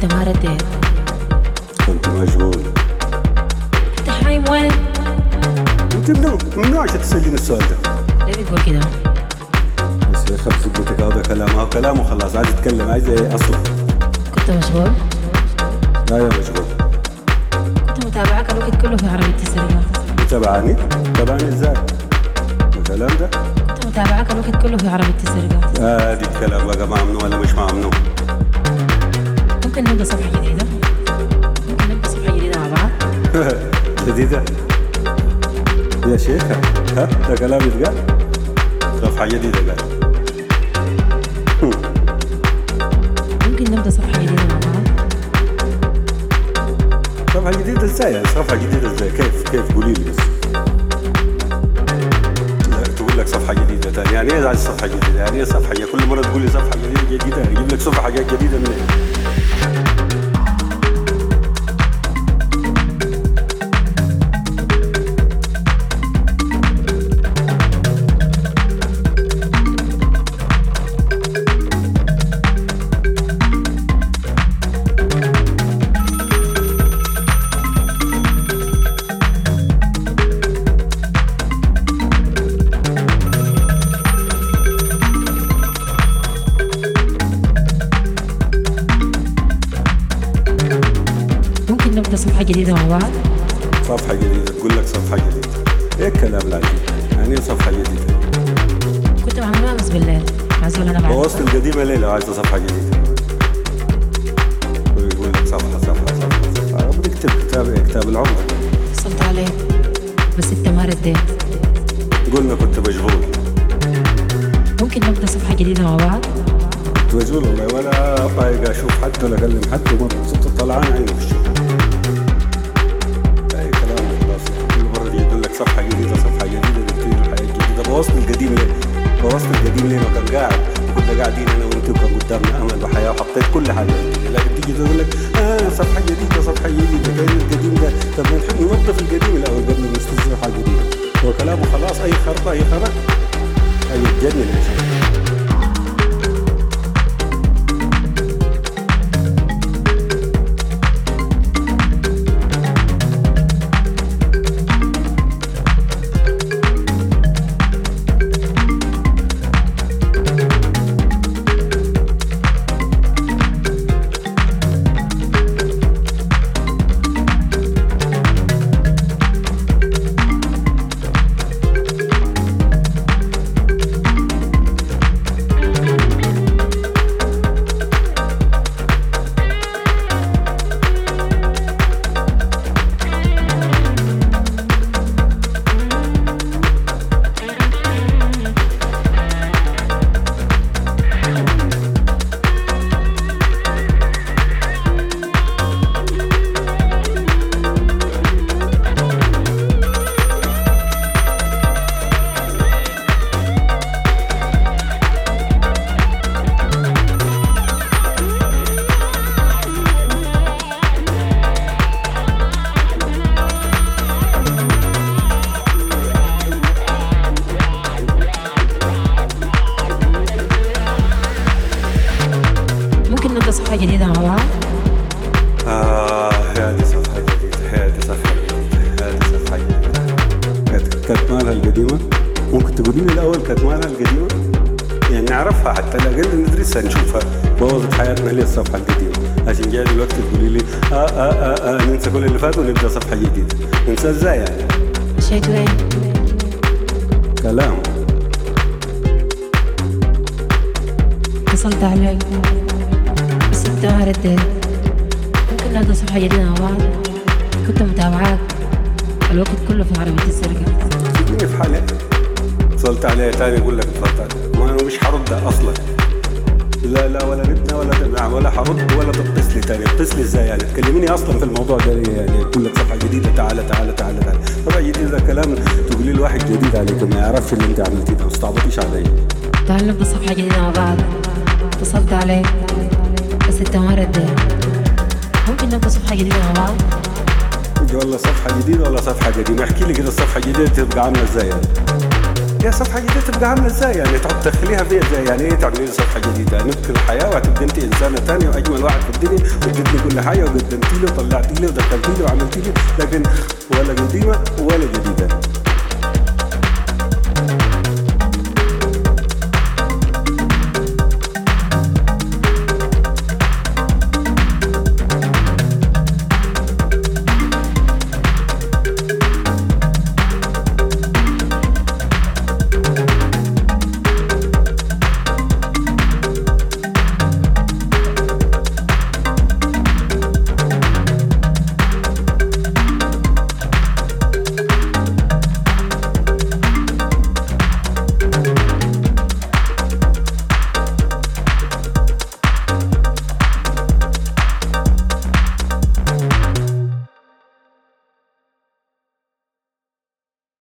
انت ما رديت كنت مشغول انت حايم وين؟ انت ممنوع ممنوع عشان تسأليني السؤال ده ليه بتقول كده؟ بس يا خبز بيتك هذا كلام هذا كلام وخلاص عايز تتكلم عايز ايه اصلا كنت مشغول؟ لا يا مشغول كنت متابعك الوقت كله في عربية السرقة تبعني تبعني ازاي الكلام ده كنت متابعك الوقت كله في عربية السرقة ادي الكلام بقى ممنوع ولا مش ممنوع ممكن نبدأ صفحة جديدة؟ ممكن نبدأ صفحة جديدة مع بعض؟ جديدة يا شيخ ها ده كلام يتقال صفحة جديدة قال ممكن نبدأ صفحة جديدة مع بعض؟ صفحة جديدة ازاي يعني صفحة جديدة ازاي كيف كيف قولي لي بس لا تقول لك صفحة جديدة تاني يعني ايه عايز صفحة جديدة يعني ايه صفحة جديدة كل مرة تقول لي صفحة جديدة جديدة اجيب لك صفحة جديدة منين ممكن نبدأ صفحة جديدة مع بعض؟ صفحة جديدة تقول لك صفحة جديدة ايه الكلام العجيب يعني ايه صفحة جديدة كنت مع ملامس بالليل معزول أنا بعد بوظت القديمة ليه لو عايزة صفحة جديدة ويقول لك صفحة صفحة صفحة صفحة بنكتب كتاب إيه؟ كتاب العمر اتصلت عليك بس انت ما رديت قلنا كنت مشغول ممكن نبدأ صفحة جديدة مع بعض؟ كنت مشغول والله ولا طايق اشوف حد ولا اكلم حد ومبسوط طلعان عيني في الشغل اي كلام خلاص كل مرة دي يقول لك صفحة جديدة صفحة جديدة نبتدي الحياة الجديدة بوظت القديم ليه؟ بوظت القديم ليه؟ ما كان قاعد كنا قاعدين انا وانت وكان قدامنا امل وحياة وحطيت كل حاجة لكن تيجي تقول لك اه صفحة جديدة صفحة جديدة كان القديم ده طب ما نحب ننظف القديم الاول قبل ما نستلزم حاجة جديدة هو كلامه خلاص اي خرطة اي خرط اي تجنن يا شيخ ممكن نبدأ صفحة جديدة مع بعض؟ آه هذه صفحة جديدة هذه صفحة جديدة هذه صفحة جديدة كانت كانت مالها القديمة ممكن تقولي لي الأول كانت مالها القديمة يعني نعرفها حتى على الأقل ندرسها نشوفها بوظت حياتنا ليه الصفحة القديمة عشان جاي دلوقتي تقولي لي آه آه آه, آه ننسى كل اللي فات ونبدأ صفحة جديدة ننسى ازاي يعني مشيت وين؟ كلام اتصلت عليك بس انت ما رديت ممكن نبدأ صفحة جديدة مع بعض؟ كنت متابعاك الوقت كله في عربية السرقة سيبيني في حالي اتصلت عليه تاني يقول لك اتصلت عليه ما انا مش حرد اصلا لا لا ولا ردنا ولا تبع ولا حرد ولا تتصلي تاني اتصلي ازاي يعني تكلميني اصلا في الموضوع ده ليه يعني تقول لك صفحه جديده تعالى تعالى تعالى تعالى صفحه جديده ده كلام تقولي له واحد جديد عليك ما يعرفش اللي انت عملتيه ده ما تستعبطيش علي تعال نبدأ صفحة جديدة مع بعض اتصلت عليك بس انت ما رديت ممكن نبدأ صفحة جديدة مع بعض؟ تجي والله صفحه جديده ولا صفحه قديمه احكي لي كده الصفحه الجديده تبقى عامله ازاي يعني يا صفحه جديده تبقى عامله ازاي يعني تحط تدخليها فيها ازاي يعني ايه تعملي لي صفحه جديده نبكي الحياه وهتبقى انت انسانه ثانيه واجمل واحد في الدنيا واديتني كل حاجه وقدمتي لي وطلعتي لي ودخلتي لي وعملتي لي لكن ولا قديمه ولا جديده